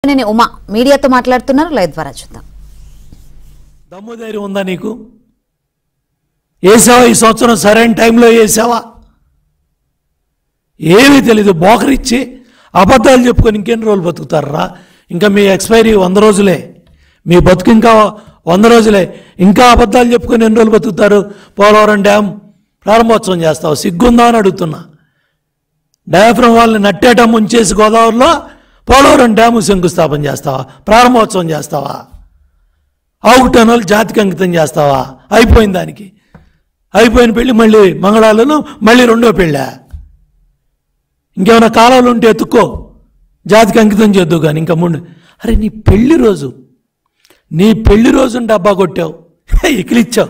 నేను ఉమా మీడియాతో మాట్లాడుతున్నారు లైవ్ ద్వారా చూద్దాం దమ్ము ధైర్యం ఉందా నీకు వేసావా ఈ సంవత్సరం సరైన టైంలో వేసావా ఏమీ తెలీదు బోకరిచ్చి అబద్ధాలు చెప్పుకొని ఇంకెన్ని రోజులు బతుకుతారా ఇంకా మీ ఎక్స్పైరీ వంద రోజులే మీ బతుకు ఇంకా వంద రోజులే ఇంకా అబద్ధాలు చెప్పుకొని ఎన్ని రోజులు బతుకుతారు పోలవరం డ్యామ్ ప్రారంభోత్సవం చేస్తావు సిగ్గుందా అని అడుగుతున్నా డయాఫ్రమ్ వాళ్ళని నట్టేట ముంచేసి గోదావరిలో పోలవరం డ్యాము శంకుస్థాపన చేస్తావా ప్రారంభోత్సవం చేస్తావా ఆవుట్ టనల్ జాతికి అంకితం చేస్తావా అయిపోయింది దానికి అయిపోయిన పెళ్ళి మళ్ళీ మంగళాలను మళ్ళీ రెండో పెళ్ళా ఇంకేమైనా కాలాలు ఉంటే ఎత్తుక్కో జాతికి అంకితం చేద్దు కానీ ఇంకా ముందు అరే నీ పెళ్లి రోజు నీ పెళ్లి రోజు డబ్బా కొట్టావు ఇకిలిచ్చావు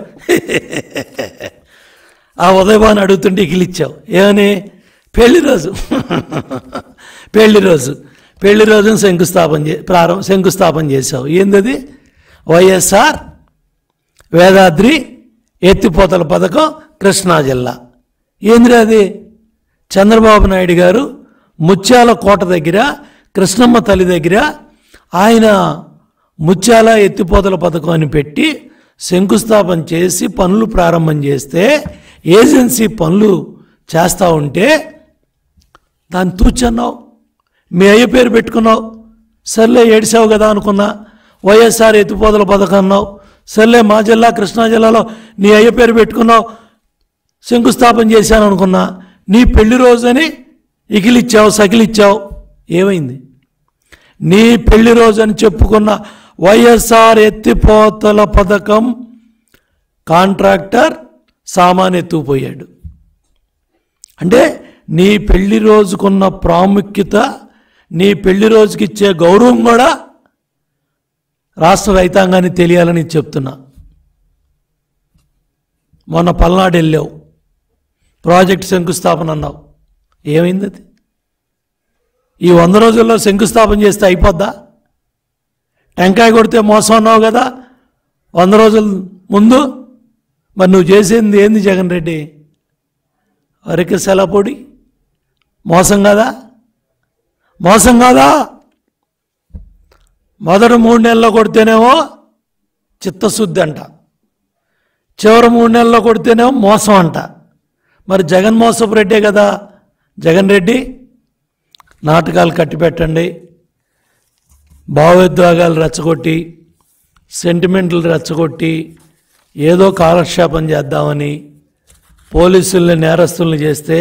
ఆ ఉదయభాను అడుగుతుంటే ఇకిలిచ్చావు ఏమని పెళ్లి రోజు పెళ్లి రోజు పెళ్లి రోజున శంకుస్థాపన చే ప్రారంభ శంకుస్థాపన చేసావు ఏందది వైఎస్ఆర్ వేదాద్రి ఎత్తిపోతల పథకం కృష్ణా జిల్లా ఏందిరా అది చంద్రబాబు నాయుడు గారు ముత్యాల కోట దగ్గర కృష్ణమ్మ తల్లి దగ్గర ఆయన ముత్యాల ఎత్తిపోతల పథకం అని పెట్టి శంకుస్థాపన చేసి పనులు ప్రారంభం చేస్తే ఏజెన్సీ పనులు చేస్తూ ఉంటే దాన్ని తూచన్నావు మీ అయ్య పేరు పెట్టుకున్నావు సర్లే ఏడిసావు కదా అనుకున్నా వైఎస్ఆర్ ఎత్తిపోతల పథకం అన్నావు సర్లే మా జిల్లా కృష్ణా జిల్లాలో నీ అయ్య పేరు పెట్టుకున్నావు శంకుస్థాపన చేశాను అనుకున్నా నీ పెళ్లి రోజని ఇకిలిచ్చావు సకిలిచ్చావు ఏమైంది నీ పెళ్లి రోజు అని చెప్పుకున్న వైఎస్ఆర్ ఎత్తిపోతల పథకం కాంట్రాక్టర్ సామాన్ ఎత్తుకుపోయాడు అంటే నీ పెళ్లి రోజుకున్న ప్రాముఖ్యత నీ పెళ్లి రోజుకి ఇచ్చే గౌరవం కూడా రాష్ట్ర రైతాంగాన్ని తెలియాలని చెప్తున్నా మొన్న పల్నాడు వెళ్ళావు ప్రాజెక్ట్ శంకుస్థాపన అన్నావు ఏమైంది అది ఈ వంద రోజుల్లో శంకుస్థాపన చేస్తే అయిపోద్దా టెంకాయ కొడితే మోసం అన్నావు కదా వంద రోజుల ముందు మరి నువ్వు చేసింది ఏంది జగన్ రెడ్డి అరికి సెలపొడి మోసం కదా మోసం కాదా మొదటి మూడు నెలల్లో కొడితేనేమో చిత్తశుద్ధి అంట చివరి మూడు నెలల్లో కొడితేనేమో మోసం అంట మరి జగన్ మోసపు రెడ్డే కదా జగన్ రెడ్డి నాటకాలు కట్టిపెట్టండి భావోద్వేగాలు రెచ్చగొట్టి సెంటిమెంట్లు రెచ్చగొట్టి ఏదో కాలక్షేపం చేద్దామని పోలీసుల్ని నేరస్తుల్ని చేస్తే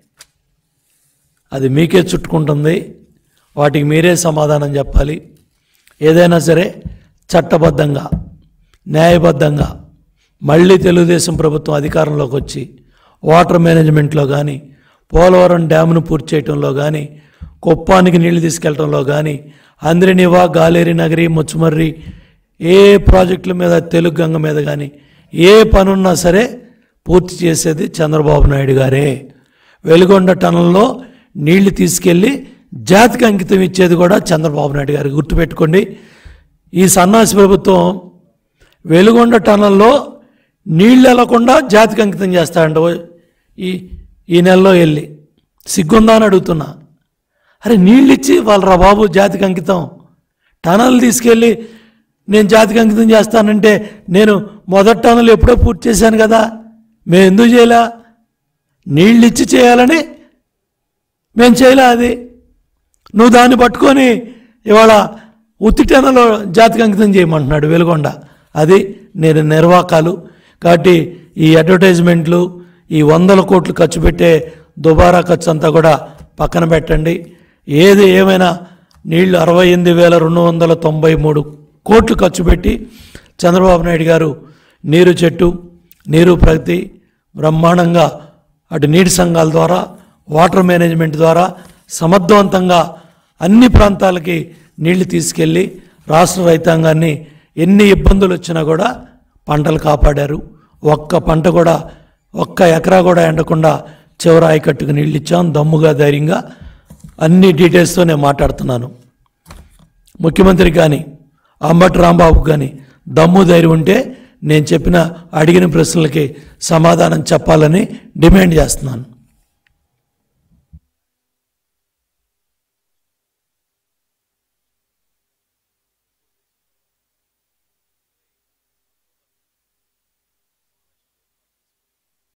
అది మీకే చుట్టుకుంటుంది వాటికి మీరే సమాధానం చెప్పాలి ఏదైనా సరే చట్టబద్ధంగా న్యాయబద్ధంగా మళ్ళీ తెలుగుదేశం ప్రభుత్వం అధికారంలోకి వచ్చి వాటర్ మేనేజ్మెంట్లో కానీ పోలవరం డ్యామ్ను పూర్తి చేయడంలో కానీ కుప్పానికి నీళ్లు తీసుకెళ్లడంలో కానీ అంద్రినివా గాలేరి నగరి ముచ్చుమర్రి ఏ ప్రాజెక్టుల మీద తెలుగు గంగ మీద కానీ ఏ పనున్నా సరే పూర్తి చేసేది చంద్రబాబు నాయుడు గారే వెలుగొండ టనల్లో నీళ్లు తీసుకెళ్ళి జాతికి అంకితం ఇచ్చేది కూడా చంద్రబాబు నాయుడు గారు గుర్తుపెట్టుకోండి ఈ సన్నాసి ప్రభుత్వం వెలుగొండ టనల్లో నీళ్ళు వెళ్లకుండా జాతికి అంకితం చేస్తాడంట ఓ ఈ ఈ నెలలో వెళ్ళి సిగ్గుందా అని అడుగుతున్నా అరే నీళ్ళు ఇచ్చి వాళ్ళరా బాబు జాతికి అంకితం టనల్ తీసుకెళ్ళి నేను జాతికి అంకితం చేస్తానంటే నేను మొదటి టనల్ ఎప్పుడో పూర్తి చేశాను కదా మేము ఎందుకు చేయలే నీళ్ళు ఇచ్చి చేయాలని మేము చేయలే అది నువ్వు దాన్ని పట్టుకొని ఇవాళ ఉత్తిటెనలో జాతికి అంకితం చేయమంటున్నాడు వెలుగొండ అది నేను నిర్వాకాలు కాబట్టి ఈ అడ్వర్టైజ్మెంట్లు ఈ వందల కోట్లు ఖర్చు పెట్టే దుబారా ఖర్చు అంతా కూడా పక్కన పెట్టండి ఏది ఏమైనా నీళ్లు అరవై ఎనిమిది వేల రెండు వందల తొంభై మూడు కోట్లు ఖర్చు పెట్టి చంద్రబాబు నాయుడు గారు నీరు చెట్టు నీరు ప్రగతి బ్రహ్మాండంగా అటు నీటి సంఘాల ద్వారా వాటర్ మేనేజ్మెంట్ ద్వారా సమర్థవంతంగా అన్ని ప్రాంతాలకి నీళ్లు తీసుకెళ్ళి రాష్ట్ర రైతాంగాన్ని ఎన్ని ఇబ్బందులు వచ్చినా కూడా పంటలు కాపాడారు ఒక్క పంట కూడా ఒక్క ఎకరా కూడా ఎండకుండా చివరి ఆయకట్టుకు నీళ్ళు ఇచ్చాం దమ్ముగా ధైర్యంగా అన్ని డీటెయిల్స్తో నేను మాట్లాడుతున్నాను ముఖ్యమంత్రి కానీ అంబటి రాంబాబు కానీ దమ్ము ధైర్యం ఉంటే నేను చెప్పిన అడిగిన ప్రశ్నలకి సమాధానం చెప్పాలని డిమాండ్ చేస్తున్నాను